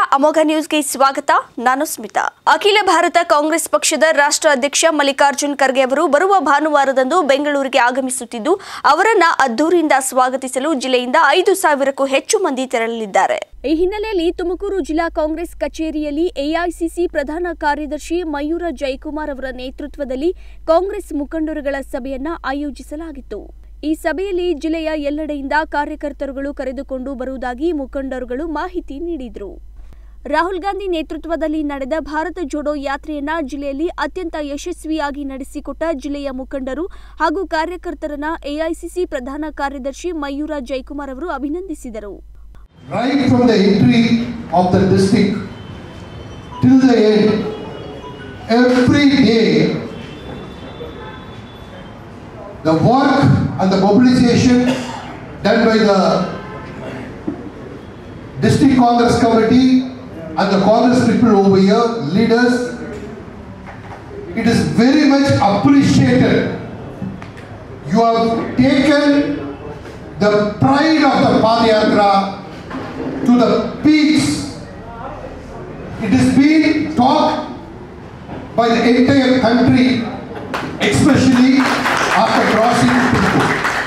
ಅಮೋಘ ನ್ಯೂಸ್ಗೆ ಸ್ವಾಗತ ನಾನು ಸ್ಮಿತಾ ಅಖಿಲ ಭಾರತ ಕಾಂಗ್ರೆಸ್ ಪಕ್ಷದ ರಾಷ್ಟ್ರ ಅಧ್ಯಕ್ಷ ಮಲ್ಲಿಕಾರ್ಜುನ್ ಖರ್ಗೆ ಅವರು ಬರುವ ಭಾನುವಾರದಂದು ಬೆಂಗಳೂರಿಗೆ ಆಗಮಿಸುತ್ತಿದ್ದು ಅವರನ್ನ ಅದ್ದೂರಿಯಿಂದ ಸ್ವಾಗತಿಸಲು ಜಿಲ್ಲೆಯಿಂದ ಐದು ಸಾವಿರಕ್ಕೂ ಹೆಚ್ಚು ಮಂದಿ ತೆರಳಲಿದ್ದಾರೆ ಈ ಹಿನ್ನೆಲೆಯಲ್ಲಿ ತುಮಕೂರು ಜಿಲ್ಲಾ ಕಾಂಗ್ರೆಸ್ ಕಚೇರಿಯಲ್ಲಿ ಎಐಸಿಸಿ ಪ್ರಧಾನ ಕಾರ್ಯದರ್ಶಿ ಮಯೂರ ಜಯಕುಮಾರ್ ಅವರ ನೇತೃತ್ವದಲ್ಲಿ ಕಾಂಗ್ರೆಸ್ ಮುಖಂಡರುಗಳ ಸಭೆಯನ್ನ ಆಯೋಜಿಸಲಾಗಿತ್ತು ಈ ಸಭೆಯಲ್ಲಿ ಜಿಲ್ಲೆಯ ಎಲ್ಲೆಡೆಯಿಂದ ಕಾರ್ಯಕರ್ತರುಗಳು ಕರೆದುಕೊಂಡು ಬರುವುದಾಗಿ ಮುಖಂಡರುಗಳು ಮಾಹಿತಿ ನೀಡಿದರು ರಾಹುಲ್ ಗಾಂಧಿ ನೇತೃತ್ವದಲ್ಲಿ ನಡೆದ ಭಾರತ ಜೋಡೋ ಯಾತ್ರೆಯನ್ನ ಜಿಲ್ಲೆಯಲ್ಲಿ ಅತ್ಯಂತ ಯಶಸ್ವಿಯಾಗಿ ನಡೆಸಿಕೊಟ್ಟ ಜಿಲ್ಲೆಯ ಮುಖಂಡರು ಹಾಗೂ ಕಾರ್ಯಕರ್ತರನ್ನ ಎಐಸಿಸಿ ಪ್ರಧಾನ ಕಾರ್ಯದರ್ಶಿ ಮಯೂರ ಜಯಕುಮಾರ್ ಅವರು ಅಭಿನಂದಿಸಿದರು right from the entry of the district till the end, every day, the work and the mobilization done by the district Congress committee and the Congress people over here, leaders, it is very much appreciated. You have taken the pride of the Padayatra to the peaks. It is being talked by the entire country, especially after crossing Tumkur.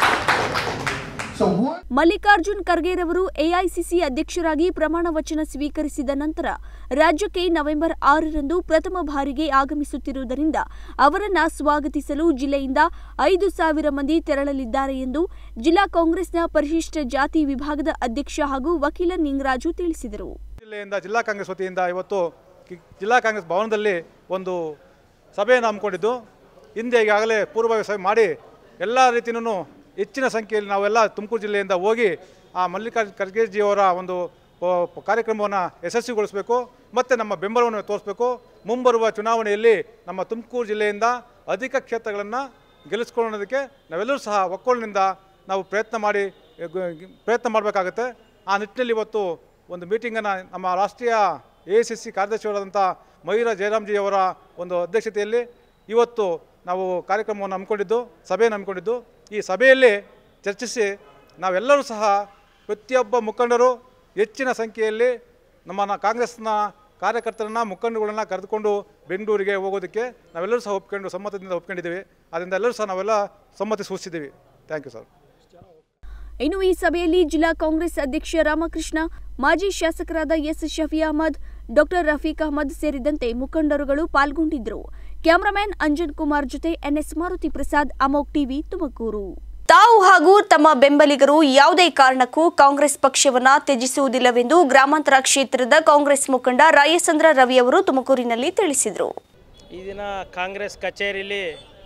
So what Mallikarjun ಖರ್ಗೆರವರು AICC ಅಧ್ಯಕ್ಷರಾಗಿ ಪ್ರಮಾಣ ವಚನ ಸ್ವೀಕರಿಸಿದ ನಂತರ ರಾಜ್ಯಕ್ಕೆ November ಆರರಂದು ಪ್ರಥಮ ಬಾರಿಗೆ ಆಗಮಿಸುತ್ತಿರುವುದರಿಂದ ಅವರನ್ನ ಸ್ವಾಗತಿಸಲು ಜಿಲ್ಲೆಯಿಂದ ಐದು ಸಾವಿರ ಮಂದಿ ತೆರಳಲಿದ್ದಾರೆ ಎಂದು ಜಿಲ್ಲಾ ಕಾಂಗ್ರೆಸ್ನ ಪರಿಶಿಷ್ಟ ಜಾತಿ ವಿಭಾಗದ ಅಧ್ಯಕ್ಷ ಹಾಗೂ ವಕೀಲ ನಿಂಗರಾಜು ತಿಳಿಸಿದರು ಜಿಲ್ಲೆಯಿಂದ ಜಿಲ್ಲಾ ಕಾಂಗ್ರೆಸ್ ವತಿಯಿಂದ ಇವತ್ತು ಕಿ- ಜಿಲ್ಲಾ ಕಾಂಗ್ರೆಸ್ ಭವನದಲ್ಲಿ ಒಂದು ಸಭೆಯನ್ನು ಹಮ್ಮಿಕೊಂಡಿದ್ದು ಹಿಂದೆ ಈಗಾಗಲೇ ಪೂರ್ವಭಾವಿ ಸಭೆ ಮಾಡಿ ಎಲ್ಲ ರೀತಿಯೂ ಹೆಚ್ಚಿನ ಸಂಖ್ಯೆಯಲ್ಲಿ ನಾವೆಲ್ಲ ತುಮಕೂರು ಜಿಲ್ಲೆಯಿಂದ ಹೋಗಿ ಆ ಮಲ್ಲಿಕಾರ್ಜುನ ಖರ್ಗೆಜಿಯವರ ಒಂದು ಕಾರ್ಯಕ್ರಮವನ್ನು ಯಶಸ್ವಿಗೊಳಿಸಬೇಕು ಮತ್ತು ನಮ್ಮ ಬೆಂಬಲವನ್ನು ತೋರಿಸಬೇಕು ಮುಂಬರುವ ಚುನಾವಣೆಯಲ್ಲಿ ನಮ್ಮ ತುಮಕೂರು ಜಿಲ್ಲೆಯಿಂದ ಅಧಿಕ ಕ್ಷೇತ್ರಗಳನ್ನು ಗೆಲ್ಲಿಸ್ಕೊಳ್ಳೋದಕ್ಕೆ ನಾವೆಲ್ಲರೂ ಸಹ ಒಕ್ಕೊಳಿನಿಂದ ನಾವು ಪ್ರಯತ್ನ ಮಾಡಿ ಗ- ಪ್ರಯತ್ನ ಮಾಡಬೇಕಾಗುತ್ತೆ ಆ ನಿಟ್ಟಿನಲ್ಲಿ ಇವತ್ತು ಒಂದು ಮೀಟಿಂಗನ್ನು ನಮ್ಮ ರಾಷ್ಟ್ರೀಯ ಎ ಸಿ ಸಿ ಕಾರ್ಯದರ್ಶಿಯವರಾದಂಥ ಮಯೂರ ಜಯರಾಮ್ಜಿಯವರ ಒಂದು ಅಧ್ಯಕ್ಷತೆಯಲ್ಲಿ ಇವತ್ತು ನಾವು ಕಾರ್ಯಕ್ರಮವನ್ನು ಹಮ್ಮಿಕೊಂಡಿದ್ದು ಸಭೆಯನ್ನು ಹಮ್ಮಿಕೊಂಡಿದ್ದು ಈ ಸಭೆಯಲ್ಲಿ ಚರ್ಚಿಸಿ ನಾವೆಲ್ಲರೂ ಸಹ ಪ್ರತಿಯೊಬ್ಬ ಮುಖಂಡರು ಹೆಚ್ಚಿನ ಸಂಖ್ಯೆಯಲ್ಲಿ ನಮ್ಮ ನ- ಕಾಂಗ್ರೆಸ್ನ ಕಾರ್ಯಕರ್ತರನ್ನ ಮುಖಂಡಗಳನ್ನ ಕರೆದುಕೊಂಡು ಬೆಂಗಳೂರಿಗೆ ಹೋಗೋದಕ್ಕೆ ನಾವೆಲ್ಲರೂ ಸಹ ಒಪ್ಕೊಂಡು ಸಮ್ಮತದಿಂದ ಒಪ್ಕೊಂಡಿದ್ದೀವಿ ಅದರಿಂದ ಎಲ್ಲರೂ ಸಹ ನಾವೆಲ್ಲ ಸಮ್ಮತಿ ಸೂಚಿಸಿದ್ದೀವಿ ಥ್ಯಾಂಕ್ ಯು ಸರ್ ಇನ್ನು ಈ ಸಭೆಯಲ್ಲಿ ಜಿಲ್ಲಾ ಕಾಂಗ್ರೆಸ್ ಅಧ್ಯಕ್ಷ ರಾಮಕೃಷ್ಣ ಮಾಜಿ ಶಾಸಕರಾದ ಎಸ್ ಶಫಿ ಅಹಮದ್ ಡಾಕ್ಟರ್ ರಫೀಕ್ ಅಹಮದ್ ಸೇರಿದಂತೆ ಮುಖಂಡರುಗಳು ಪಾಲ್ಗೊಂಡಿದ್ದರು ಕ್ಯಾಮರಾಮ್ಯಾನ್ ಅಂಜನ್ ಕುಮಾರ್ ಜೊತೆ ಎನ್ಎಸ್ ಮಾರುತಿ ಪ್ರಸಾದ್ ಅಮೋಕ್ ಟಿವಿ ತುಮಕೂರು ತಾವು ಹಾಗೂ ತಮ್ಮ ಬೆಂಬಲಿಗರು ಯಾವುದೇ ಕಾರಣಕ್ಕೂ ಕಾಂಗ್ರೆಸ್ ಪಕ್ಷವನ್ನ ತ್ಯಜಿಸುವುದಿಲ್ಲವೆಂದು ಗ್ರಾಮಾಂತರ ಕ್ಷೇತ್ರದ ಕಾಂಗ್ರೆಸ್ ಮುಖಂಡ ರಾಯಚಂದ್ರ ರವಿ ಅವರು ತುಮಕೂರಿನಲ್ಲಿ ತಿಳಿಸಿದರು ಈ ದಿನ ಕಾಂಗ್ರೆಸ್ ಕಚೇರಿಲಿ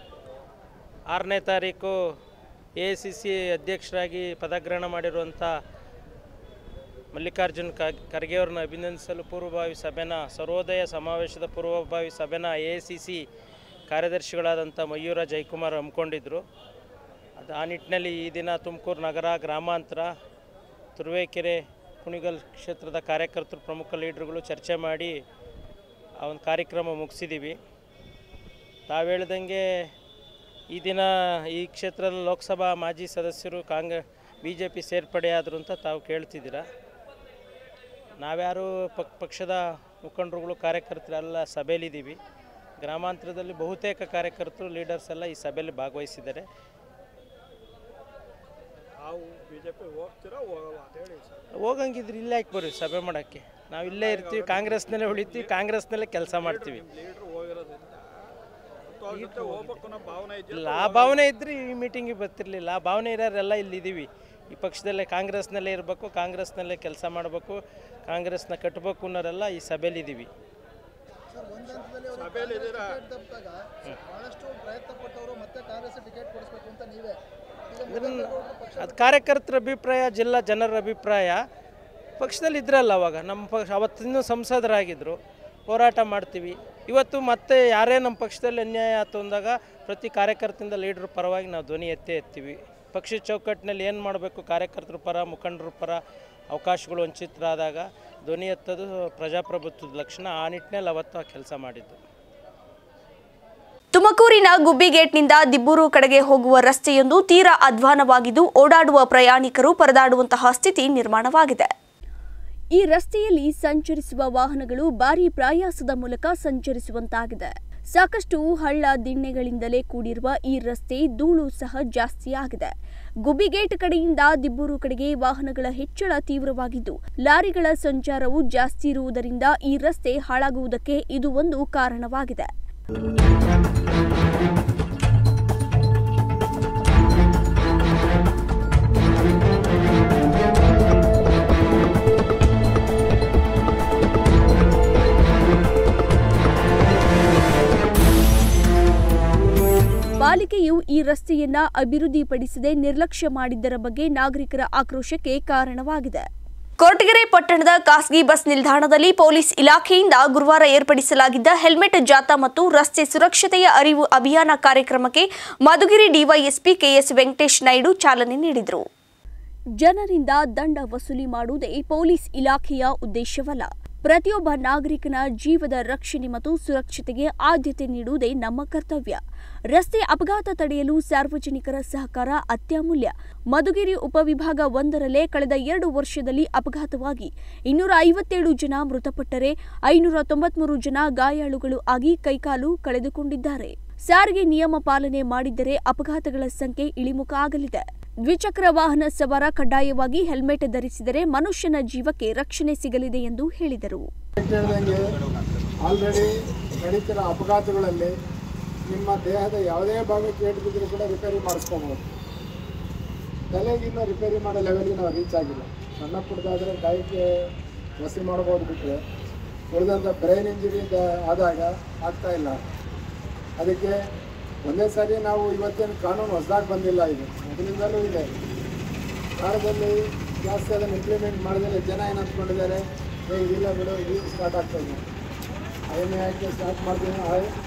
ಆರನೇ ತಾರೀಕು ಎ ಸಿ ಸಿ ಅಧ್ಯಕ್ಷರಾಗಿ ಪದಗ್ರಹಣ ಮಾಡಿರುವಂಥ ಮಲ್ಲಿಕಾರ್ಜುನ್ ಕ- ಖರ್ಗೆ ಅವ್ರನ್ನ ಅಭಿನಂದಿಸಲು ಪೂರ್ವಭಾವಿ ಸಭೆನ ಸರ್ವೋದಯ ಸಮಾವೇಶದ ಪೂರ್ವಭಾವಿ ಸಭೆನ ಎ ಸಿ ಸಿ ಕಾರ್ಯದರ್ಶಿಗಳಾದಂಥ ಮಯೂರ ಜಯಕುಮಾರ್ ಹಮ್ಮಿಕೊಂಡಿದ್ದರು ಅದು ಆ ನಿಟ್ಟಿನಲ್ಲಿ ಈ ದಿನ ತುಮಕೂರು ನಗರ ಗ್ರಾಮಾಂತರ ತುರುವೇಕೆರೆ ಕುಣಿಗಲ್ ಕ್ಷೇತ್ರದ ಕಾರ್ಯಕರ್ತರು ಪ್ರಮುಖ ಲೀಡ್ರುಗಳು ಚರ್ಚೆ ಮಾಡಿ ಆ ಒಂದು ಕಾರ್ಯಕ್ರಮ ಮುಗಿಸಿದ್ದೀವಿ ತಾವು ಹೇಳ್ದಂಗೆ ಈ ದಿನ ಈ ಕ್ಷೇತ್ರದ ಲೋಕಸಭಾ ಮಾಜಿ ಸದಸ್ಯರು ಕಾಂಗ್ರೆ ಬಿ ಜೆ ಪಿ ಸೇರ್ಪಡೆಯಾದರು ಅಂತ ತಾವು ಕೇಳ್ತಿದ್ದೀರಾ ನಾವ್ಯಾರು ಪಕ್ ಪಕ್ಷದ ಮುಖಂಡರುಗಳು ಕಾರ್ಯಕರ್ತರೆಲ್ಲ ಸಭೆಯಲ್ಲಿದ್ದೀವಿ ಗ್ರಾಮಾಂತರದಲ್ಲಿ ಬಹುತೇಕ ಕಾರ್ಯಕರ್ತರು ಲೀಡರ್ಸ್ ಎಲ್ಲ ಈ ಸಭೆಯಲ್ಲಿ ಭಾಗವಹಿಸಿದ್ದಾರೆ ಹೋಗಂಗಿದ್ರೆ ಇಲ್ಲೇ ಯಾಕೆ ಬರ್ರಿ ಸಭೆ ಮಾಡೋಕ್ಕೆ ನಾವು ಇಲ್ಲೇ ಇರ್ತೀವಿ ಕಾಂಗ್ರೆಸ್ನಲ್ಲೇ ಉಳಿತೀವಿ ಕಾಂಗ್ರೆಸ್ನಲ್ಲೇ ಕೆಲಸ ಮಾಡ್ತೀವಿ ಇಲ್ಲ ಆ ಭಾವನೆ ಇದ್ರೆ ಈ ಮೀಟಿಂಗಿಗೆ ಬರ್ತಿರ್ಲಿಲ್ಲ ಆ ಭಾವನೆ ಇರೋರೆಲ್ಲ ಇಲ್ಲಿದ್ದೀವಿ ಈ ಪಕ್ಷದಲ್ಲೇ ಕಾಂಗ್ರೆಸ್ನಲ್ಲೇ ಇರಬೇಕು ಕಾಂಗ್ರೆಸ್ನಲ್ಲೇ ಕೆಲಸ ಮಾಡಬೇಕು ಕಾಂಗ್ರೆಸ್ನ ಕಟ್ಟಬೇಕು ಅನ್ನೋರೆಲ್ಲ ಈ ಸಭೆಯಲ್ಲಿ ಇದ್ದೀವಿ ಬಹಳಷ್ಟು ಪ್ರಯತ್ನ ಪಟ್ಟವರು ಮತ್ತೆ ಕಾಂಗ್ರೆಸ್ ಟಿಕೆಟ್ ಕೊಡಿಸ್ಬೇಕು ಅಂತ ನೀವೇ ಅದು ಕಾರ್ಯಕರ್ತರ ಅಭಿಪ್ರಾಯ ಜಿಲ್ಲಾ ಜನರ ಅಭಿಪ್ರಾಯ ಪಕ್ಷದಲ್ಲಿ ಇದ್ರಲ್ಲ ಅವಾಗ ನಮ್ಮ ಪಕ್ಷ ಅವತ್ತಿನ್ನೂ ಸಂಸದರಾಗಿದ್ದರು ಹೋರಾಟ ಮಾಡ್ತೀವಿ ಇವತ್ತು ಮತ್ತೆ ಯಾರೇ ನಮ್ಮ ಪಕ್ಷದಲ್ಲಿ ಅನ್ಯಾಯ ಆಯ್ತು ಅಂದಾಗ ಪ್ರತಿ ಕಾರ್ಯಕರ್ತರಿಂದ ಲೀಡ್ರ್ ಪರವಾಗಿ ನಾವು ಧ್ವನಿ ಎತ್ತೇ ಎತ್ತೀವಿ ಪಕ್ಷದ ಚೌಕಟ್ಟಿನಲ್ಲಿ ಏನು ಮಾಡಬೇಕು ಕಾರ್ಯಕರ್ತರ ಪರ ಮುಖಂಡರ ಪರ ಅವಕಾಶಗಳು ವಂಚಿತರಾದಾಗ ಧ್ವನಿ ಎತ್ತೋದು ಪ್ರಜಾಪ್ರಭುತ್ವದ ಲಕ್ಷಣ ಆ ನಿಟ್ಟಿನಲ್ಲಿ ಅವತ್ತು ಆ ಕೆಲಸ ಮಾಡಿದ್ದು ತುಮಕೂರಿನ ಗುಬ್ಬಿಗೇಟ್ನಿಂದ ದಿಬ್ಬೂರು ಕಡೆಗೆ ಹೋಗುವ ರಸ್ತೆಯೊಂದು ತೀರಾ ಅಧ್ವಾನವಾಗಿದ್ದು ಓಡಾಡುವ ಪ್ರಯಾಣಿಕರು ಪರದಾಡುವಂತಹ ಸ್ಥಿತಿ ನಿರ್ಮಾಣವಾಗಿದೆ ಈ ರಸ್ತೆಯಲ್ಲಿ ಸಂಚರಿಸುವ ವಾಹನಗಳು ಭಾರಿ ಪ್ರಯಾಸದ ಮೂಲಕ ಸಂಚರಿಸುವಂತಾಗಿದೆ ಸಾಕಷ್ಟು ಹಳ್ಳ ದಿಣ್ಣೆಗಳಿಂದಲೇ ಕೂಡಿರುವ ಈ ರಸ್ತೆ ಧೂಳು ಸಹ ಜಾಸ್ತಿಯಾಗಿದೆ ಗುಬ್ಬಿಗೇಟ್ ಕಡೆಯಿಂದ ದಿಬ್ಬೂರು ಕಡೆಗೆ ವಾಹನಗಳ ಹೆಚ್ಚಳ ತೀವ್ರವಾಗಿದ್ದು ಲಾರಿಗಳ ಸಂಚಾರವು ಜಾಸ್ತಿ ಇರುವುದರಿಂದ ಈ ರಸ್ತೆ ಹಾಳಾಗುವುದಕ್ಕೆ ಇದು ಒಂದು ಕಾರಣವಾಗಿದೆ ಪಾಲಿಕೆಯು ಈ ರಸ್ತೆಯನ್ನ ಅಭಿವೃದ್ಧಿಪಡಿಸದೆ ನಿರ್ಲಕ್ಷ್ಯ ಮಾಡಿದ್ದರ ಬಗ್ಗೆ ನಾಗರಿಕರ ಆಕ್ರೋಶಕ್ಕೆ ಕಾರಣವಾಗಿದೆ ಕೊರಟಗೆರೆ ಪಟ್ಟಣದ ಖಾಸಗಿ ಬಸ್ ನಿಲ್ದಾಣದಲ್ಲಿ ಪೊಲೀಸ್ ಇಲಾಖೆಯಿಂದ ಗುರುವಾರ ಏರ್ಪಡಿಸಲಾಗಿದ್ದ ಹೆಲ್ಮೆಟ್ ಜಾಥಾ ಮತ್ತು ರಸ್ತೆ ಸುರಕ್ಷತೆಯ ಅರಿವು ಅಭಿಯಾನ ಕಾರ್ಯಕ್ರಮಕ್ಕೆ ಮಧುಗಿರಿ ಡಿವೈಎಸ್ಪಿ ಕೆಎಸ್ ವೆಂಕಟೇಶ್ ನಾಯ್ಡು ಚಾಲನೆ ನೀಡಿದರು ಜನರಿಂದ ದಂಡ ವಸೂಲಿ ಮಾಡುವುದೇ ಪೊಲೀಸ್ ಇಲಾಖೆಯ ಉದ್ದೇಶವಲ್ಲ ಪ್ರತಿಯೊಬ್ಬ ನಾಗರಿಕನ ಜೀವದ ರಕ್ಷಣೆ ಮತ್ತು ಸುರಕ್ಷತೆಗೆ ಆದ್ಯತೆ ನೀಡುವುದೇ ನಮ್ಮ ಕರ್ತವ್ಯ ರಸ್ತೆ ಅಪಘಾತ ತಡೆಯಲು ಸಾರ್ವಜನಿಕರ ಸಹಕಾರ ಅತ್ಯಮೂಲ್ಯ ಮಧುಗಿರಿ ಉಪವಿಭಾಗ ಒಂದರಲ್ಲೇ ಕಳೆದ ಎರಡು ವರ್ಷದಲ್ಲಿ ಅಪಘಾತವಾಗಿ ಇನ್ನೂರ ಐವತ್ತೇಳು ಜನ ಮೃತಪಟ್ಟರೆ ಐನೂರ ತೊಂಬತ್ಮೂರು ಜನ ಗಾಯಾಳುಗಳು ಆಗಿ ಕೈಕಾಲು ಕಳೆದುಕೊಂಡಿದ್ದಾರೆ ಸಾರಿಗೆ ನಿಯಮ ಪಾಲನೆ ಮಾಡಿದ್ದರೆ ಅಪಘಾತಗಳ ಸಂಖ್ಯೆ ಇಳಿಮುಖ ಆಗಲಿದೆ ದ್ವಿಚಕ್ರ ವಾಹನ ಸವಾರ ಕಡ್ಡಾಯವಾಗಿ ಹೆಲ್ಮೆಟ್ ಧರಿಸಿದರೆ ಮನುಷ್ಯನ ಜೀವಕ್ಕೆ ರಕ್ಷಣೆ ಸಿಗಲಿದೆ ಎಂದು ಹೇಳಿದರು ಹೇಳ್ದಂಗೆ ಆಲ್ರೆಡಿ ನಡೀತಿರೋ ಅಪಘಾತಗಳಲ್ಲಿ ನಿಮ್ಮ ದೇಹದ ಯಾವುದೇ ಭಾಗಕ್ಕೆ ಏಟು ಬಿದ್ದರೂ ಕೂಡ ರಿಪೇರಿ ಮಾಡಿಸ್ಕೋಬೋದು ತಲೆಗಿನ್ನ ರಿಪೇರಿ ಮಾಡೋ ಲೆವೆಲ್ಗೆ ನಾವು ರೀಚ್ ಆಗಿಲ್ಲ ಸಣ್ಣ ಪುಟ್ಟದಾದರೆ ಗಾಯಕ್ಕೆ ವಸಿ ಮಾಡ್ಬೋದು ಬಿಟ್ಟರೆ ಉಳಿದಂಥ ಬ್ರೈನ್ ಇಂಜುರಿ ಆದಾಗ ಆಗ್ತಾ ಇಲ್ಲ ಅದಕ್ಕೆ ಒಂದೇ ಸಾರಿ ನಾವು ಇವತ್ತೇನು ಕಾನೂನು ಹೊಸದಾಗಿ ಬಂದಿಲ್ಲ ಇದು ಮೊದಲಿಂದಲೂ ಇದೆ ಕಾಲದಲ್ಲಿ ಜಾಸ್ತಿ ಅದನ್ನು ಇಂಪ್ಲಿಮೆಂಟ್ ಮಾಡಿದರೆ ಜನ ಏನು ಅಂದ್ಕೊಂಡಿದ್ದಾರೆ ಏ ಇಲ್ಲ ಬಿಡು ಈಗ ಸ್ಟಾರ್ಟ್ ಆಗ್ತಾ ಇದೆ I M A act start ಮಾಡ್ತೀನಿ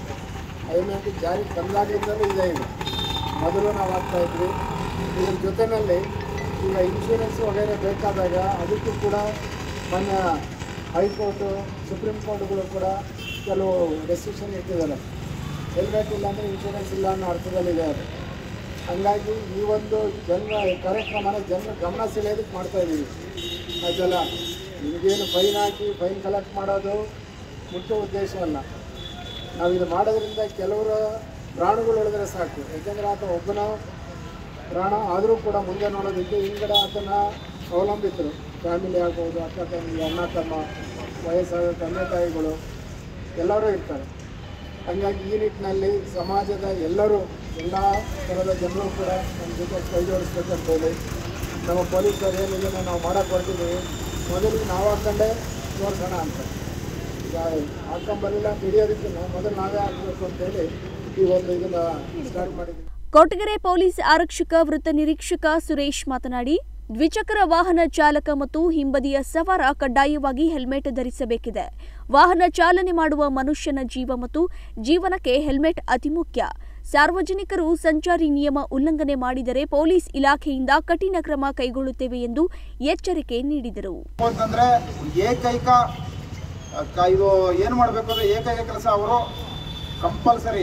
ಐ ಎಮ್ ಎ ಆ್ಯಕ್ಟ್ ಜಾರಿ ತಂದಾಗಿಂದಲೂ ಇದೆ ಇದು ಮೊದಲು ನಾವು ಆಗ್ತಾ ಇದ್ವಿ ಇದ್ರ ಜೊತೆಯಲ್ಲಿ ಈಗ ಇನ್ಶೂರೆನ್ಸ್ ವಗೈರೆ ಬೇಕಾದಾಗ ಅದಕ್ಕೂ ಕೂಡ ಮೊನ್ನೆ ಹೈಕೋರ್ಟು ಸುಪ್ರೀಂ ಕೋರ್ಟ್ಗಳು ಕೂಡ ಕೆಲವು ರೆಸ್ಟ್ರಿಕ್ಷನ್ ಇಟ್ಟಿದ್ದಾರೆ ಹೆಲ್ಮೆಟ್ ಇಲ್ಲ ಅಂದರೆ ಇನ್ಶೂರೆನ್ಸ್ ಇಲ್ಲ ಅನ್ನೋ ಅರ್ಥದಲ್ಲಿದೆ ಅದು ಹಂಗಾಗಿ ಈ ಒಂದು ಜನ ಕಾರ್ಯಕ್ರಮನ ಜನರ ಗಮನ ಸೆಳೆಯೋದಕ್ಕೆ ಮಾಡ್ತಾ ಇದ್ದೀವಿ ಆಯ್ತಲ್ಲ ನಿಮಗೇನು ಫೈನ್ ಹಾಕಿ ಫೈನ್ ಕಲೆಕ್ಟ್ ಮಾಡೋದು ಮುಖ್ಯ ಉದ್ದೇಶ ಅಲ್ಲ ನಾವು ಇದು ಮಾಡೋದ್ರಿಂದ ಕೆಲವರು ಪ್ರಾಣಗಳು ಉಳಿದ್ರೆ ಸಾಕು ಯಾಕೆಂದರೆ ಆತ ಒಬ್ಬನ ಪ್ರಾಣ ಆದರೂ ಕೂಡ ಮುಂದೆ ನೋಡೋದಕ್ಕೆ ಹಿಂಗಡೆ ಆತನ ಅವಲಂಬಿತರು ಫ್ಯಾಮಿಲಿ ಆಗ್ಬೋದು ಅಕ್ಕ ತಂಗಿ ಅಣ್ಣ ತಮ್ಮ ವಯಸ್ಸಾದ ತಂದೆ ತಾಯಿಗಳು ಎಲ್ಲರೂ ಇರ್ತಾರೆ ಹಾಗಾಗಿ ಈ ನಿಟ್ಟಿನಲ್ಲಿ ಸಮಾಜದ ಎಲ್ಲರೂ ಎಲ್ಲ ಥರದ ಜನರು ಕೂಡ ನಮ್ಮ ಜೊತೆ ಕೈ ಜೋಡಿಸ್ಬೇಕಂತ ಹೇಳಿ ನಮ್ಮ ಪೊಲೀಸರು ಏನಿದೆ ನಾವು ಮಾಡೋಕ್ಕೆ ಹೊರಟಿದ್ದೀವಿ ಮೊದಲಿಗೆ ನಾವು ಹಾಕೊಂಡೇ ತೋರಿಸೋಣ ಅಂತ ಈಗ ಹಾಕೊಂಬರಲಿಲ್ಲ ಅಂತ ಹಿಡಿಯೋದಕ್ಕಿಂತ ಮೊದಲು ನಾವೇ ಹಾಕಬೇಕು ಅಂತೇಳಿ ಈ ಒಂದು ಇದನ್ನು ಸ್ಟಾರ್ಟ್ ಮಾಡಿದ್ದೀವಿ ಕೊರಟಗೆರೆ ಪೊಲೀಸ್ ಆರಕ್ಷಕ ವೃತ್ತ ನಿರೀಕ್ಷಕ ಸುರೇಶ್ ಮಾತನಾಡಿ ದ್ವಿಚಕ್ರ ವಾಹನ ಚಾಲಕ ಮತ್ತು ಹಿಂಬದಿಯ ಸವಾರ ಕಡ್ಡಾಯವಾಗಿ ಹೆಲ್ಮೆಟ್ ಧರಿಸಬೇಕಿದೆ ವಾಹನ ಚಾಲನೆ ಮಾಡುವ ಮನುಷ್ಯನ ಜೀವ ಮತ್ತು ಜೀವನಕ್ಕೆ ಹೆಲ್ಮೆಟ್ ಅತಿ ಮುಖ್ಯ ಸಾರ್ವಜನಿಕರು ಸಂಚಾರಿ ನಿಯಮ ಉಲ್ಲಂಘನೆ ಮಾಡಿದರೆ ಪೊಲೀಸ್ ಇಲಾಖೆಯಿಂದ ಕಠಿಣ ಕ್ರಮ ಕೈಗೊಳ್ಳುತ್ತೇವೆ ಎಂದು ಎಚ್ಚರಿಕೆ ನೀಡಿದರು ಅಂತಂದ್ರೆ ಏಕೈಕ ಅ, ಕ- ಇದು ಏನು ಮಾಡಬೇಕು ಅಂದ್ರೆ ಏಕೈಕ ಕೆಲಸ ಅವರು ಕಂಪಲ್ಸರಿ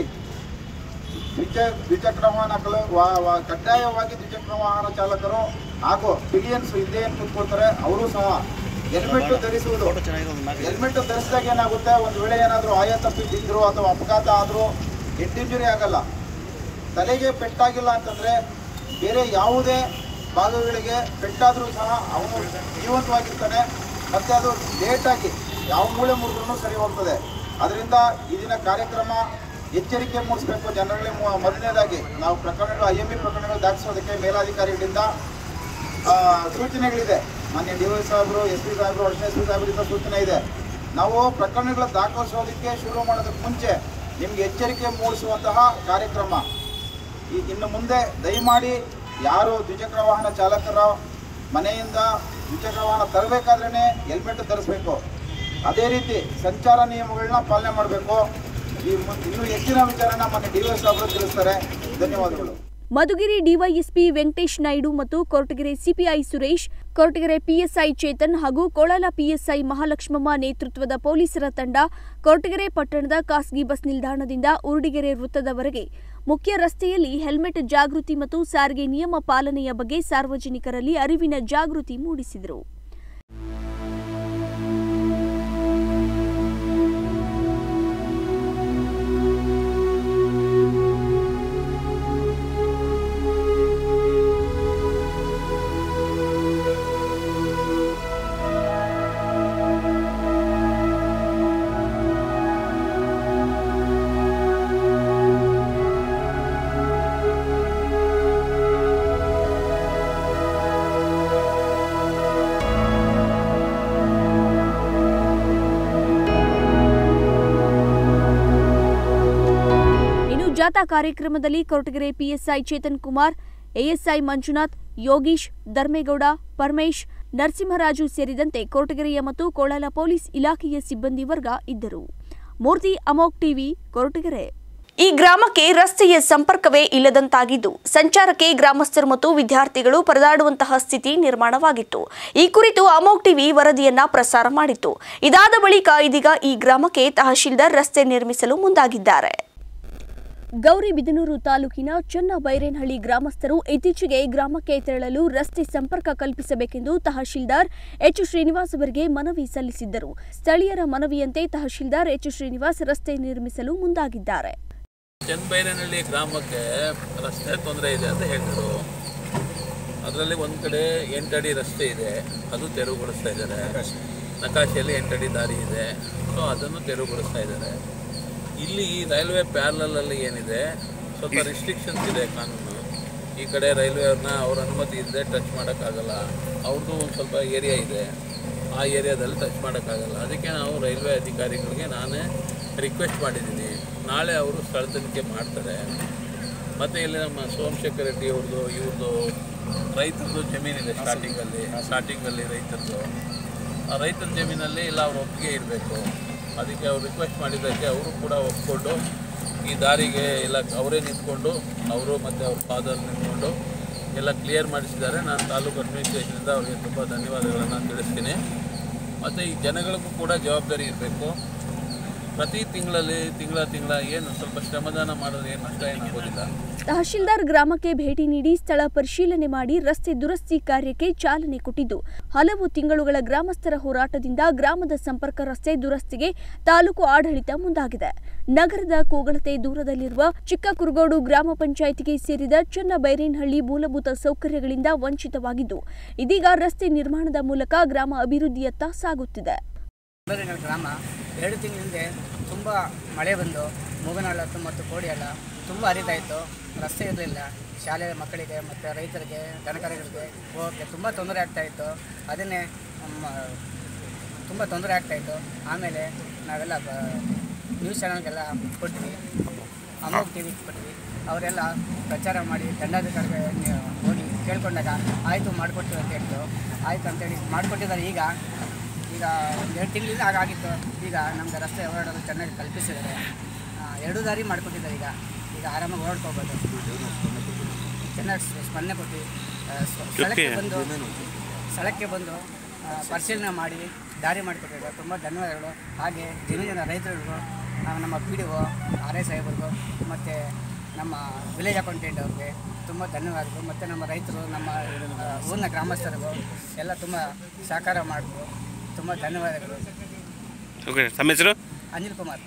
ದ್ವಿಚ ದ್ವಿಚಕ್ರ ವಾಹನಗಳು ವಾ- ವಾ- ಕಡ್ಡಾಯವಾಗಿ ದ್ವಿಚಕ್ರ ವಾಹನ ಚಾಲಕರು ಹಾಗೂ ಪಿಲಿಯನ್ಸ್ ಹಿಂದೆ ಏನು ಕೂತ್ಕೊಳ್ತಾರೆ ಅವರು ಸಹ ಹೆಲ್ಮೆಟ್ ಧರಿಸುವುದು ಹೆಲ್ಮೆಟ್ ಧರಿಸಿದಾಗ ಏನಾಗುತ್ತೆ ಒಂದು ವೇಳೆ ಏನಾದರೂ ಆಯ ತಪ್ಪಿ ಬಿದ್ದರು ಅಥವಾ ಅಪಘಾತ ಆದರೂ ಹೆಡ್ ಇಂಜುರಿ ಆಗಲ್ಲ ತಲೆಗೆ ಪೆಟ್ಟಾಗಿಲ್ಲ ಅಂತಂದರೆ ಬೇರೆ ಯಾವುದೇ ಭಾಗಗಳಿಗೆ ಪೆಟ್ಟಾದರೂ ಸಹ ಅವನು ಜೀವಂತವಾಗಿರ್ತಾನೆ ಮತ್ತು ಅದು ಲೇಟಾಗಿ ಯಾವ ಮೂಳೆ ಮುರಿದ್ರೂ ಸರಿ ಹೋಗ್ತದೆ ಅದರಿಂದ ಇದನ್ನ ಕಾರ್ಯಕ್ರಮ ಎಚ್ಚರಿಕೆ ಮೂಡಿಸಬೇಕು ಜನರಲ್ಲಿ ಮು- ಮೊದಲನೇದಾಗಿ ನಾವು ಪ್ರಕರಣಗಳು ಐ ಎಂ ಇ ಪ್ರಕರಣಗಳು ದಾಖಲಿಸೋದಕ್ಕೆ ಮೇಲಾಧಿಕಾರಿಗಳಿಂದ ಆ, ಸೂಚನೆಗಳಿದೆ ಮಾನ್ಯ ಡಿ ವೈ ಸಾಹೇಬರು ಎಸ್ ಪಿ ಸಾಹೇಬರು ಅಡಿಷನಲ್ ಎಸ್ ಪಿ ಸಾಹೇಬರಿಂದ ಸೂಚನೆ ಇದೆ ನಾವು ಪ್ರಕರಣಗಳ ದಾಖಲಿಸೋದಕ್ಕೆ ಶುರು ಮಾಡೋದಕ್ಕೆ ಮುಂಚೆ ನಿಮ್ಗೆ ಎಚ್ಚರಿಕೆ ಮೂಡಿಸುವಂತಹ ಕಾರ್ಯಕ್ರಮ ಈ ಇನ್ನು ಮುಂದೆ ದಯಮಾಡಿ ಯಾರು ದ್ವಿಚಕ್ರ ವಾಹನ ಚಾಲಕರ ಮನೆಯಿಂದ ದ್ವಿಚಕ್ರ ವಾಹನ ತರಬೇಕಾದ್ರೇ ಹೆಲ್ಮೆಟ್ ಧರಿಸಬೇಕು ಅದೇ ರೀತಿ ಸಂಚಾರ ನಿಯಮಗಳನ್ನ ಪಾಲನೆ ಮಾಡಬೇಕು ಈ ಮು- ಇನ್ನೂ ಹೆಚ್ಚಿನ ವಿಚಾರನ ಮೊನ್ನೆ ಡಿ ವೈ ಸಾಹೇಬರು ತಿಳಿಸ್ತಾರೆ ಧನ್ಯವಾದಗಳು ಮಧುಗಿರಿ ಡಿವೈಎಸ್ಪಿ ವೆಂಕಟೇಶ್ ನಾಯ್ಡು ಮತ್ತು ಕೊರಟಗೆರೆ ಸಿಪಿಐ ಸುರೇಶ್ ಕೊರಟಗೆರೆ ಪಿಎಸ್ಐ ಚೇತನ್ ಹಾಗೂ ಕೋಳಲ ಪಿಎಸ್ಐ ಮಹಾಲಕ್ಷ್ಮಮ್ಮ ನೇತೃತ್ವದ ಪೊಲೀಸರ ತಂಡ ಕೊರಟಗೆರೆ ಪಟ್ಟಣದ ಖಾಸಗಿ ಬಸ್ ನಿಲ್ದಾಣದಿಂದ ಉರುಡಿಗೆರೆ ವೃತ್ತದವರೆಗೆ ಮುಖ್ಯ ರಸ್ತೆಯಲ್ಲಿ ಹೆಲ್ಮೆಟ್ ಜಾಗೃತಿ ಮತ್ತು ಸಾರಿಗೆ ನಿಯಮ ಪಾಲನೆಯ ಬಗ್ಗೆ ಸಾರ್ವಜನಿಕರಲ್ಲಿ ಅರಿವಿನ ಜಾಗೃತಿ ಮೂಡಿಸಿದರು ಜಾಥಾ ಕಾರ್ಯಕ್ರಮದಲ್ಲಿ ಕೊರಟಗೆರೆ ಪಿಎಸ್ಐ ಚೇತನ್ ಕುಮಾರ್ ಎಎಸ್ಐ ಮಂಜುನಾಥ್ ಯೋಗೀಶ್ ಧರ್ಮೇಗೌಡ ಪರಮೇಶ್ ನರಸಿಂಹರಾಜು ಸೇರಿದಂತೆ ಕೊರಟಗೆರೆಯ ಮತ್ತು ಕೋಳಲ ಪೊಲೀಸ್ ಇಲಾಖೆಯ ಸಿಬ್ಬಂದಿ ವರ್ಗ ಇದ್ದರು ಮೂರ್ತಿ ಅಮೋಕ್ ಟಿವಿ ಕೊರಟಗೆರೆ ಈ ಗ್ರಾಮಕ್ಕೆ ರಸ್ತೆಯ ಸಂಪರ್ಕವೇ ಇಲ್ಲದಂತಾಗಿದ್ದು ಸಂಚಾರಕ್ಕೆ ಗ್ರಾಮಸ್ಥರು ಮತ್ತು ವಿದ್ಯಾರ್ಥಿಗಳು ಪರದಾಡುವಂತಹ ಸ್ಥಿತಿ ನಿರ್ಮಾಣವಾಗಿತ್ತು ಈ ಕುರಿತು ಅಮೋಕ್ ಟಿವಿ ವರದಿಯನ್ನ ಪ್ರಸಾರ ಮಾಡಿತ್ತು ಇದಾದ ಬಳಿಕ ಇದೀಗ ಈ ಗ್ರಾಮಕ್ಕೆ ತಹಶೀಲ್ದಾರ್ ರಸ್ತೆ ನಿರ್ಮಿಸಲು ಮುಂದಾಗಿದ್ದಾರೆ ಗೌರಿಬಿದನೂರು ತಾಲೂಕಿನ ಚನ್ನಬೈರೇನಹಳ್ಳಿ ಗ್ರಾಮಸ್ಥರು ಇತ್ತೀಚೆಗೆ ಗ್ರಾಮಕ್ಕೆ ತೆರಳಲು ರಸ್ತೆ ಸಂಪರ್ಕ ಕಲ್ಪಿಸಬೇಕೆಂದು ತಹಶೀಲ್ದಾರ್ ಎಚ್ ಶ್ರೀನಿವಾಸ್ ಅವರಿಗೆ ಮನವಿ ಸಲ್ಲಿಸಿದ್ದರು ಸ್ಥಳೀಯರ ಮನವಿಯಂತೆ ತಹಶೀಲ್ದಾರ್ ಎಚ್ ಶ್ರೀನಿವಾಸ್ ರಸ್ತೆ ನಿರ್ಮಿಸಲು ಮುಂದಾಗಿದ್ದಾರೆ ಚನ್ನಬೈರನಹಳ್ಳಿ ಗ್ರಾಮಕ್ಕೆ ರಸ್ತೆ ತೊಂದರೆ ಇದೆ ಅಂತ ಹೇಳಿದರು ಅದರಲ್ಲಿ ಒಂದು ಕಡೆ ಎಂಟಡಿ ರಸ್ತೆ ಇದೆ ಅದು ತೆರವುಗೊಳಿಸ್ತಾ ಇದ್ದಾರೆ ನಕಾಶೆಯಲ್ಲಿ ಎಂಟಡಿ ದಾರಿ ಇದೆ ಸೊ ಅದನ್ನು ತೆರವುಗೊಳಿಸ್ತಾ ಇದ್ದಾರೆ ಇಲ್ಲಿ ರೈಲ್ವೆ ಪ್ಯಾರಲಲ್ಲಿ ಏನಿದೆ ಸ್ವಲ್ಪ ರಿಸ್ಟ್ರಿಕ್ಷನ್ಸ್ ಇದೆ ಕಾನೂನು ಈ ಕಡೆ ರೈಲ್ವೆ ಅವ್ರನ್ನ ಅವ್ರ ಅನುಮತಿ ಇಲ್ಲದೆ ಟಚ್ ಮಾಡೋಕ್ಕಾಗಲ್ಲ ಅವ್ರದ್ದು ಒಂದು ಸ್ವಲ್ಪ ಏರಿಯಾ ಇದೆ ಆ ಏರಿಯಾದಲ್ಲಿ ಟಚ್ ಮಾಡೋಕ್ಕಾಗಲ್ಲ ಅದಕ್ಕೆ ನಾವು ರೈಲ್ವೆ ಅಧಿಕಾರಿಗಳಿಗೆ ನಾನೇ ರಿಕ್ವೆಸ್ಟ್ ಮಾಡಿದ್ದೀನಿ ನಾಳೆ ಅವರು ಸ್ಥಳ ತನಿಖೆ ಮಾಡ್ತಾರೆ ಮತ್ತು ಇಲ್ಲಿ ನಮ್ಮ ಸೋಮಶೇಖರ್ ರೆಡ್ಡಿ ಅವ್ರದ್ದು ಇವ್ರದ್ದು ರೈತರದ್ದು ಜಮೀನಿದೆ ಸ್ಟಾರ್ಟಿಂಗಲ್ಲಿ ಸ್ಟಾರ್ಟಿಂಗಲ್ಲಿ ರೈತರದ್ದು ಆ ರೈತರ ಜಮೀನಲ್ಲಿ ಇಲ್ಲ ಅವ್ರ ಒಪ್ಪಿಗೆ ಇರಬೇಕು ಅದಕ್ಕೆ ಅವ್ರು ರಿಕ್ವೆಸ್ಟ್ ಮಾಡಿದ್ದಕ್ಕೆ ಅವರು ಕೂಡ ಒಪ್ಕೊಂಡು ಈ ದಾರಿಗೆ ಎಲ್ಲ ಅವರೇ ನಿಂತ್ಕೊಂಡು ಅವರು ಮತ್ತು ಅವ್ರ ಫಾದರ್ ನಿಂತ್ಕೊಂಡು ಎಲ್ಲ ಕ್ಲಿಯರ್ ಮಾಡಿಸಿದ್ದಾರೆ ನಾನು ತಾಲೂಕು ಅಡ್ಮಿನಿಸ್ಟ್ರೇಷನಿಂದ ಅವರಿಗೆ ತುಂಬ ಧನ್ಯವಾದಗಳನ್ನು ತಿಳಿಸ್ತೀನಿ ಮತ್ತು ಈ ಜನಗಳಿಗೂ ಕೂಡ ಜವಾಬ್ದಾರಿ ಇರಬೇಕು ಪ್ರತಿ ತಿಂಗಳಲ್ಲಿ ತಿಂಗಳ ತಿಂಗಳ ಏನು ಸ್ವಲ್ಪ ಶ್ರಮದಾನ ಮಾಡಿದ್ರೆ ಏನು ನಷ್ಟ ಏನಾಗೋದಿಲ್ಲ ತಹಶೀಲ್ದಾರ್ ಗ್ರಾಮಕ್ಕೆ ಭೇಟಿ ನೀಡಿ ಸ್ಥಳ ಪರಿಶೀಲನೆ ಮಾಡಿ ರಸ್ತೆ ದುರಸ್ತಿ ಕಾರ್ಯಕ್ಕೆ ಚಾಲನೆ ಕೊಟ್ಟಿದ್ದು ಹಲವು ತಿಂಗಳುಗಳ ಗ್ರಾಮಸ್ಥರ ಹೋರಾಟದಿಂದ ಗ್ರಾಮದ ಸಂಪರ್ಕ ರಸ್ತೆ ದುರಸ್ತಿಗೆ ತಾಲೂಕು ಆಡಳಿತ ಮುಂದಾಗಿದೆ ನಗರದ ಕೋಗಳತೆ ದೂರದಲ್ಲಿರುವ ಚಿಕ್ಕ ಕುರುಗೋಡು ಗ್ರಾಮ ಪಂಚಾಯಿತಿಗೆ ಸೇರಿದ ಚನ್ನಬೈರೇನಹಳ್ಳಿ ಮೂಲಭೂತ ಸೌಕರ್ಯಗಳಿಂದ ವಂಚಿತವಾಗಿದ್ದು ಇದೀಗ ರಸ್ತೆ ನಿರ್ಮಾಣದ ಮೂಲಕ ಗ್ರಾಮ ಅಭಿವೃದ್ಧಿಯತ್ತ ಸಾಗುತ್ತಿದೆ ಬೆಂಗಳೂರಿನ ಗ್ರಾಮ ಎರಡು ತಿಂಗಳ ಹಿಂದೆ ತುಂಬ ಮಳೆ ಬಂದು ಮೂಗನಾಳ ಮತ್ತು ಕೋಡಿಯಾಳ ತುಂಬ ಹರಿತಾ ಇತ್ತು ರಸ್ತೆ ಇರಲಿಲ್ಲ ಶಾಲೆ ಮಕ್ಕಳಿಗೆ ಮತ್ತು ರೈತರಿಗೆ ದನಕರುಗಳಿಗೆ ಹೋಗೋಕ್ಕೆ ತುಂಬ ತೊಂದರೆ ಆಗ್ತಾಯಿತ್ತು ಅದನ್ನೇ ತುಂಬ ತೊಂದರೆ ಆಗ್ತಾಯಿತ್ತು ಆಮೇಲೆ ನಾವೆಲ್ಲ ಬ ನ್ಯೂಸ್ ಚಾನಲ್ಗೆಲ್ಲ ಕೊಟ್ವಿ ಅಮೋಕ್ ಟಿ ವಿಗೆ ಕೊಟ್ವಿ ಅವರೆಲ್ಲ ಪ್ರಚಾರ ಮಾಡಿ ದಂಡಾಧಿಕಾರಿಗೆ ಹೋಗಿ ಕೇಳ್ಕೊಂಡಾಗ ಆಯಿತು ಮಾಡಿಕೊಡ್ತೀವಿ ಅಂತ ಹೇಳಿದ್ರು ಆಯಿತು ಅಂತೇಳಿ ಮಾಡಿಕೊಟ್ಟಿದ್ದಾರೆ ಈಗ ಈಗ ಒಂದು ಎರಡು ತಿಂಗಳಿಂದ ಆಗಾಗಿತ್ತು ಈಗ ನಮ್ಗೆ ರಸ್ತೆ ಓಡಾಡೋದು ಚೆನ್ನಾಗಿ ಕಲ್ಪಿಸಿದ್ದಾರೆ ಆ, ಎರಡು ದಾರಿ ಮಾಡಿಕೊಟ್ಟಿದ್ದಾರೆ ಈಗ ಈಗ ಆರಾಮಾಗಿ ಓಡಾಡ್ಕೋಬೋದು ಚೆನ್ನಾಗಿ ಸ್ಪ- ಸ್ಪಂದನೆ ಕೊಟ್ಟು ಆ, ಸ್ವ- ಸ್ಥಳಕ್ಕೆ ಬಂದು ಸ್ಥಳಕ್ಕೆ ಬಂದು ಆ, ಪರಿಶೀಲನೆ ಮಾಡಿ ದಾರಿ ಮಾಡಿಕೊಟ್ಟಿದ್ದಾರೆ ತುಂಬ ಧನ್ಯವಾದಗಳು ಹಾಗೆ ಜಮೀನಿನ ರೈತರಿಗೂ ಆ, ನಮ್ಮ P D O R I ಸಾಹೇಬರಿಗೂ ಮತ್ತು ನಮ್ಮ ವಿಲೇಜ್ ಅಕೌಂಟೆಂಟ್ ಅವ್ರಿಗೆ ತುಂಬ ಧನ್ಯವಾದಗಳು ಮತ್ತು ನಮ್ಮ ರೈತರು ನಮ್ಮ ಆ, ಊರಿನ ಗ್ರಾಮಸ್ಥರಿಗೂ ಎಲ್ಲ ತುಂಬ ಸಹಕಾರ ಮಾಡಿದ್ರು ತುಂಬ ಧನ್ಯವಾದಗಳು ಓಕೆ ತಮ್ಮ ಹೆಸರು ಅನಿಲ್ ಕುಮಾರ್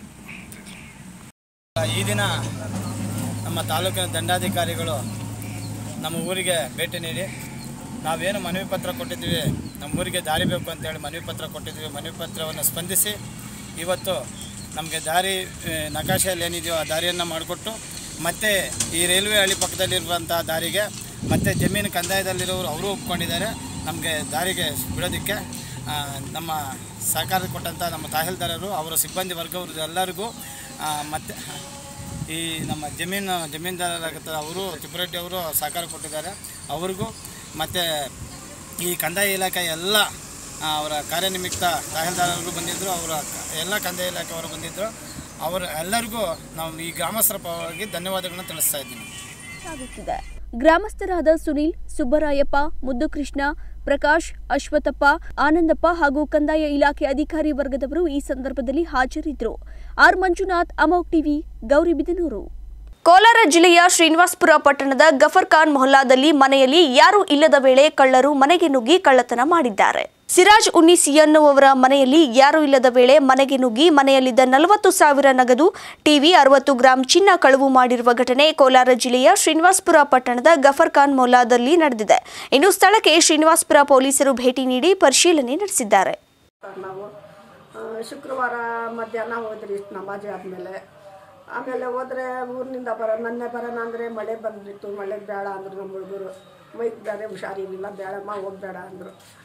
ಈ ದಿನ ನಮ್ಮ ತಾಲೂಕಿನ ದಂಡಾಧಿಕಾರಿಗಳು ನಮ್ಮ ಊರಿಗೆ ಭೇಟಿ ನೀಡಿ ನಾವೇನು ಮನವಿ ಪತ್ರ ಕೊಟ್ಟಿದ್ದೀವಿ ನಮ್ಮ ಊರಿಗೆ ದಾರಿ ಬೇಕು ಅಂತೇಳಿ ಮನವಿ ಪತ್ರ ಕೊಟ್ಟಿದ್ದೀವಿ ಮನವಿ ಪತ್ರವನ್ನು ಸ್ಪಂದಿಸಿ ಇವತ್ತು ನಮಗೆ ದಾರಿ ಆ, ನಕಾಶೆಯಲ್ಲಿ ಏನಿದೆಯೋ ಆ ದಾರಿಯನ್ನು ಮಾಡಿಕೊಟ್ಟು ಮತ್ತು ಈ ರೈಲ್ವೆ ಹಳಿ ಪಕ್ಕದಲ್ಲಿರುವಂಥ ದಾರಿಗೆ ಮತ್ತು ಜಮೀನು ಕಂದಾಯದಲ್ಲಿರೋರು ಅವರು ಒಪ್ಕೊಂಡಿದ್ದಾರೆ ನಮಗೆ ದಾರಿಗೆ ಬಿಡೋದಕ್ಕೆ ಆ, ನಮ್ಮ ಸಹಕಾರ ಕೊಟ್ಟಂಥ ನಮ್ಮ ತಹಸೀಲ್ದಾರರು ಅವರ ಸಿಬ್ಬಂದಿ ವರ್ಗವರು ಎಲ್ಲರಿಗೂ ಮತ್ತು ಈ ನಮ್ಮ ಜಮೀನು ಜಮೀನ್ದಾರರಾಗುತ್ತಾರೆ ಅವರು ತಿಪ್ಪರೆಡ್ಡಿ ಅವರು ಸಹಕಾರ ಕೊಟ್ಟಿದ್ದಾರೆ ಅವ್ರಿಗೂ ಮತ್ತು ಈ ಕಂದಾಯ ಇಲಾಖೆ ಎಲ್ಲ ಆ, ಅವರ ಕಾರ್ಯನಿಮಿತ್ತ ತಹಸೀಲ್ದಾರರು ಬಂದಿದ್ದರು ಅವರ ಕ- ಎಲ್ಲ ಕಂದಾಯ ಇಲಾಖೆಯವರು ಬಂದಿದ್ದರು ಅವರ ಎಲ್ಲರಿಗೂ ನಾವು ಈ ಗ್ರಾಮಸ್ಥರ ಪರವಾಗಿ ಧನ್ಯವಾದಗಳನ್ನು ತಿಳಿಸ್ತಾ ಇದ್ದೀನಿ ಸಾಗುತ್ತಿದೆ ಗ್ರಾಮಸ್ಥರಾದ ಸುನೀಲ್ ಸುಬ್ಬರಾಯಪ್ಪ ಮುದ್ದುಕೃಷ್ಣ ಪ್ರಕಾಶ್ ಅಶ್ವಥಪ್ಪ ಆನಂದಪ್ಪ ಹಾಗೂ ಕಂದಾಯ ಇಲಾಖೆ ಅಧಿಕಾರಿ ವರ್ಗದವರು ಈ ಸಂದರ್ಭದಲ್ಲಿ ಹಾಜರಿದ್ದರು ಆರ್ ಮಂಜುನಾಥ್ ಅಮೋಕ್ ಟಿವಿ ಗೌರಿಬಿದನೂರು ಕೋಲಾರ ಜಿಲ್ಲೆಯ ಶ್ರೀನಿವಾಸಪುರ ಪಟ್ಟಣದ ಗಫರ್ ಖಾನ್ ಮೊಹಲ್ಲಾದಲ್ಲಿ ಮನೆಯಲ್ಲಿ ಯಾರೂ ಇಲ್ಲದ ವೇಳೆ ಕಳ್ಳರು ಮನೆಗೆ ನುಗ್ಗಿ ಕಳ್ಳತನ ಮಾಡಿದ್ದಾರೆ ಸಿರಾಜ್ ಉನ್ನೀಸ್ ಎನ್ನುವವರ ಮನೆಯಲ್ಲಿ ಯಾರೂ ಇಲ್ಲದ ವೇಳೆ ಮನೆಗೆ ನುಗ್ಗಿ ಮನೆಯಲ್ಲಿದ್ದ ನಲವತ್ತು ಸಾವಿರ ನಗದು ಟಿವಿ ಅರವತ್ತು ಗ್ರಾಂ ಚಿನ್ನ ಕಳವು ಮಾಡಿರುವ ಘಟನೆ ಕೋಲಾರ ಜಿಲ್ಲೆಯ ಶ್ರೀನಿವಾಸಪುರ ಪಟ್ಟಣದ ಗಫರ್ ಖಾನ್ ಮೊಹಲ್ಲಾದಲ್ಲಿ ನಡೆದಿದೆ ಇನ್ನು ಸ್ಥಳಕ್ಕೆ ಶ್ರೀನಿವಾಸಪುರ ಪೊಲೀಸರು ಭೇಟಿ ನೀಡಿ ಪರಿಶೀಲನೆ ನಡೆಸಿದ್ದಾರೆ ನಾವು ಆ, ಶುಕ್ರವಾರ ಮಧ್ಯಾಹ್ನ ಹೋದ್ರಿ ನಮಾಜಿ ಆದಮೇಲೆ ಆಮೇಲೆ ಹೋದ್ರೆ ಊರಿನಿಂದ ಬರೋ ನನ್ನೆ ಬರೋಣ ಅಂದರೆ ಮಳೆ ಬಂದ್ಬಿಟ್ಟು ಮಳೆ ಬೇಡ ಅಂದರು ನಮ್ಮ ಹುಡುಗರು ಮೈಕ್ ಬೇರೆ ಹುಷಾರಿರಲಿಲ್ಲ ಬೇಡಮ್ಮ ಹೋಗ್ಬೇಡ ಅಂದರು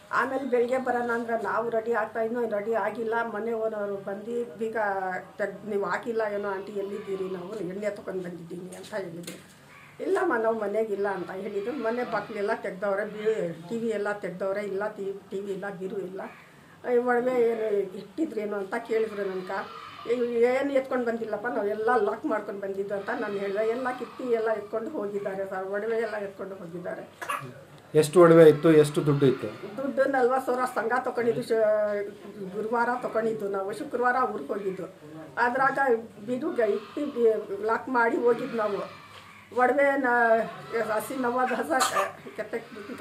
ಆಮೇಲೆ ಬೆಳಿಗ್ಗೆ ಬರೋಣ ಅಂದ್ರೆ ನಾವು ರೆಡಿ ಆಗ್ತಾ ಇನ್ನೂ ರೆಡಿ ಆಗಿಲ್ಲ ಮನೆ ಓನರು ಬಂದು ಬೀಗ ತೆಗ್ ನೀವು ಹಾಕಿಲ್ಲ ಏನೋ ಆಂಟಿ ಎಲ್ಲಿದ್ದೀರಿ ನಾವು ಎಣ್ಣೆ ತೊಗೊಂಡು ಬಂದಿದ್ದೀನಿ ಅಂತ ಹೇಳಿದ್ರು ಇಲ್ಲಮ್ಮ ನಾವು ಮನೆಗಿಲ್ಲ ಅಂತ ಹೇಳಿದ್ರು ಮನೆ ಬಾಗಿಲೆಲ್ಲ ತೆಗ್ದವ್ರೆ ಬಿ ಟಿ ವಿ ಎಲ್ಲ ತೆಗ್ದವ್ರೆ ಇಲ್ಲ ಟಿ ಟಿ ವಿ ಇಲ್ಲ ಬಿರು ಇಲ್ಲ ಈ ಒಡವೆ ಏನು ಇಟ್ಟಿದ್ರೇನು ಅಂತ ಕೇಳಿದ್ರು ನನ್ಕ ಏನು ಎತ್ಕೊಂಡು ಬಂದಿಲ್ಲಪ್ಪ ನಾವು ಎಲ್ಲ ಲಾಕ್ ಮಾಡ್ಕೊಂಡು ಬಂದಿದ್ದು ಅಂತ ನಾನು ಹೇಳಿದೆ ಎಲ್ಲ ಕಿತ್ತಿ ಎಲ್ಲ ಎತ್ಕೊಂಡು ಹೋಗಿದ್ದಾರೆ ಸರ್ ಒಡವೆ ಎಲ್ಲ ಎತ್ಕೊಂಡು ಹೋಗಿದ್ದಾರೆ ಎಷ್ಟು ಒಡವೆ ಇತ್ತು ಎಷ್ಟು ದುಡ್ಡು ಇತ್ತು ದುಡ್ಡು ನಲ್ವತ್ತು ಸಾವಿರ ಸಂಘ ತೊಗೊಂಡಿದ್ದು ಶ ಗುರುವಾರ ತೊಗೊಂಡಿದ್ದು ನಾವು ಶುಕ್ರವಾರ ಊರಿಗೆ ಹೋಗಿದ್ದು ಅದ್ರಾಗ ಬಿಡುಗ ಇಟ್ಟು ಲಾಕ್ ಮಾಡಿ ಹೋಗಿದ್ದು ನಾವು ಒಡವೆ ಹಸಿ ನವಾದ ಹಸ ಕೆತ್ತಕ್ಕೆ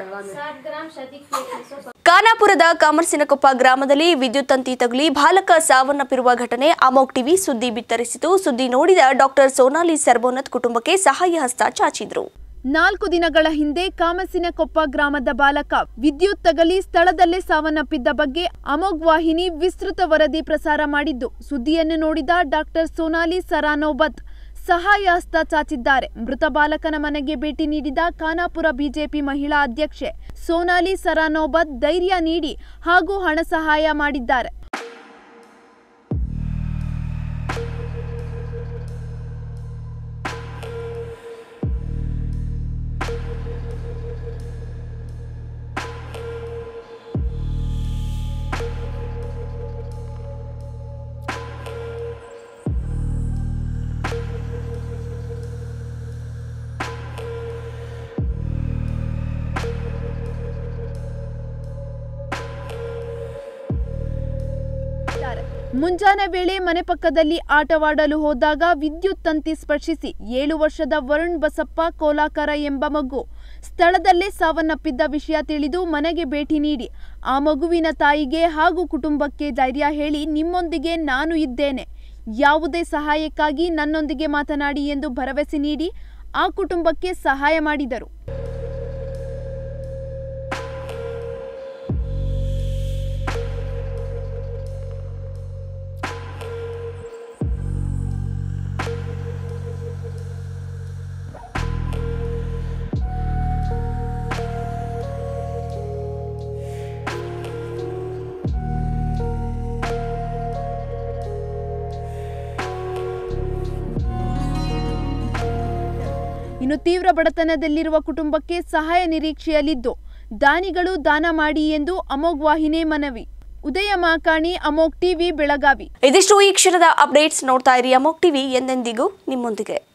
ಖಾನಾಪುರದ ಕಾಮರ್ಸಿನಕೊಪ್ಪ ಗ್ರಾಮದಲ್ಲಿ ವಿದ್ಯುತ್ ತಂತಿ ತಗುಲಿ ಬಾಲಕ ಸಾವನ್ನಪ್ಪಿರುವ ಘಟನೆ ಅಮೋಕ್ ಟಿವಿ ಸುದ್ದಿ ಬಿತ್ತರಿಸಿತು ಸುದ್ದಿ ನೋಡಿದ ಡಾಕ್ಟರ್ ಸೋನಾಲಿ ಸರ್ಬೋನತ್ ಕುಟುಂಬಕ್ಕೆ ಸಹಾಯ ಹಸ್ತ ಚಾಚಿದ್ರು ನಾಲ್ಕು ದಿನಗಳ ಹಿಂದೆ ಕಾಮಸಿನಕೊಪ್ಪ ಗ್ರಾಮದ ಬಾಲಕ ವಿದ್ಯುತ್ ತಗಲಿ ಸ್ಥಳದಲ್ಲೇ ಸಾವನ್ನಪ್ಪಿದ್ದ ಬಗ್ಗೆ ಅಮೋಘ್ ವಾಹಿನಿ ವಿಸ್ತೃತ ವರದಿ ಪ್ರಸಾರ ಮಾಡಿದ್ದು ಸುದ್ದಿಯನ್ನು ನೋಡಿದ ಡಾಕ್ಟರ್ ಸೋನಾಲಿ ಸರಾನೋಬತ್ ಸಹಾಯ ಹಸ್ತ ಚಾಚಿದ್ದಾರೆ ಮೃತ ಬಾಲಕನ ಮನೆಗೆ ಭೇಟಿ ನೀಡಿದ ಖಾನಾಪುರ ಬಿಜೆಪಿ ಮಹಿಳಾ ಅಧ್ಯಕ್ಷೆ ಸೋನಾಲಿ ಸರಾನೋಬತ್ ಧೈರ್ಯ ನೀಡಿ ಹಾಗೂ ಹಣ ಸಹಾಯ ಮಾಡಿದ್ದಾರೆ ಇದ್ದಾರೆ. ಮುಂಜಾನೆ ವೇಳೆ ಮನೆ ಪಕ್ಕದಲ್ಲಿ ಆಟವಾಡಲು ಹೋದಾಗ ವಿದ್ಯುತ್ ತಂತಿ ಸ್ಪರ್ಶಿಸಿ ಏಳು ವರ್ಷದ ವರುಣ್ ಬಸಪ್ಪ ಕೋಲಾಕರ ಎಂಬ ಮಗು ಸ್ಥಳದಲ್ಲೇ ಸಾವನ್ನಪ್ಪಿದ್ದ ವಿಷಯ ತಿಳಿದು ಮನೆಗೆ ಭೇಟಿ ನೀಡಿ ಆ ಮಗುವಿನ ತಾಯಿಗೆ ಹಾಗೂ ಕುಟುಂಬಕ್ಕೆ ಧೈರ್ಯ ಹೇಳಿ ನಿಮ್ಮೊಂದಿಗೆ ನಾನು ಇದ್ದೇನೆ ಯಾವುದೇ ಸಹಾಯಕ್ಕಾಗಿ ನನ್ನೊಂದಿಗೆ ಮಾತನಾಡಿ ಎಂದು ಭರವಸೆ ನೀಡಿ ಆ ಕುಟುಂಬಕ್ಕೆ ಸಹಾಯ ಮಾಡಿದರು ಇನ್ನು ತೀವ್ರ ಬಡತನದಲ್ಲಿರುವ ಕುಟುಂಬಕ್ಕೆ ಸಹಾಯ ನಿರೀಕ್ಷೆಯಲ್ಲಿದ್ದು ದಾನಿಗಳು ದಾನ ಮಾಡಿ ಎಂದು ಅಮೋಘ್ ವಾಹಿನಿ ಮನವಿ ಉದಯ ಮಾಕಾಣಿ ಅಮೋಘ್ ಟಿವಿ ಬೆಳಗಾವಿ ಇದಿಷ್ಟು ಈ ಕ್ಷಣದ ಅಪ್ಡೇಟ್ಸ್ ನೋಡ್ತಾ ಇರಿ ಅಮೋಕ್ ಟಿವಿ ಎಂದೆಂದಿಗೂ ನಿಮ್ಮೊಂದಿಗೆ